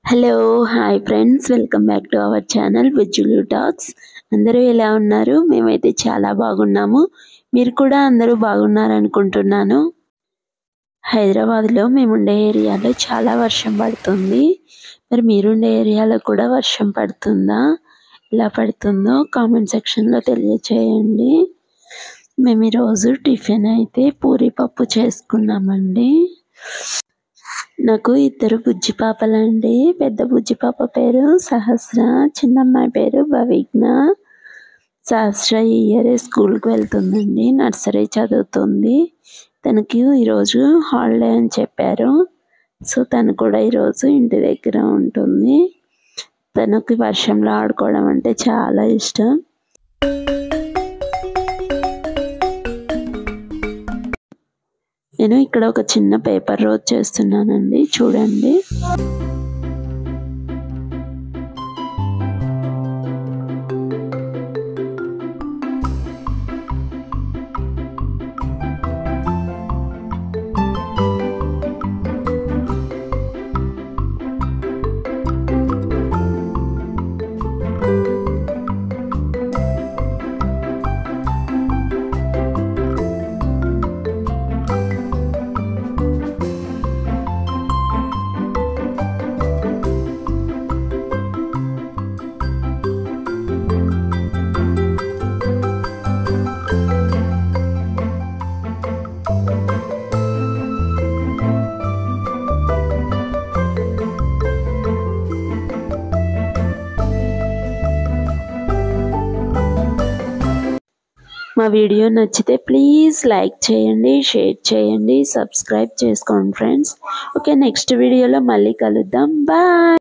hello hi friends welcome back to our channel విజులు talks అందరూ ఎలా ఉన్నారు మేమైతే చాలా బాగున్నాము మీరు కూడా అందరూ బాగున్నారు అనుకుంటున్నాను హైదరాబాద్లో మేము ఉండే ఏరియాలో చాలా వర్షం పడుతుంది మరి మీరుండే ఏరియాలో కూడా వర్షం పడుతుందా ఎలా పడుతుందో కామెంట్ సెక్షన్లో తెలియచేయండి మేము ఈరోజు టిఫిన్ అయితే పూరి పప్పు చేసుకున్నామండి నాకు ఇద్దరు బుజ్జి పాపలండి పెద్ద బుజ్జి పాప పేరు సహస్ర చిన్నమ్మాయి పేరు భవిజ్ఞ సహస్ర ఈ ఇయరే స్కూల్కి వెళ్తుందండి నర్సరీ చదువుతుంది తనకి ఈరోజు హాలిడే అని చెప్పారు సో తను కూడా ఈరోజు ఇంటి దగ్గర ఉంటుంది తనకి వర్షంలో ఆడుకోవడం అంటే చాలా ఇష్టం నేను ఇక్కడ ఒక చిన్న పేపర్ రోజ్ చేస్తున్నానండి చూడండి మా వీడియో నచ్చితే ప్లీజ్ లైక్ చేయండి షేర్ చేయండి సబ్స్క్రైబ్ చేసుకోండి ఫ్రెండ్స్ ఓకే నెక్స్ట్ వీడియోలో మళ్ళీ కలుద్దాం బాయ్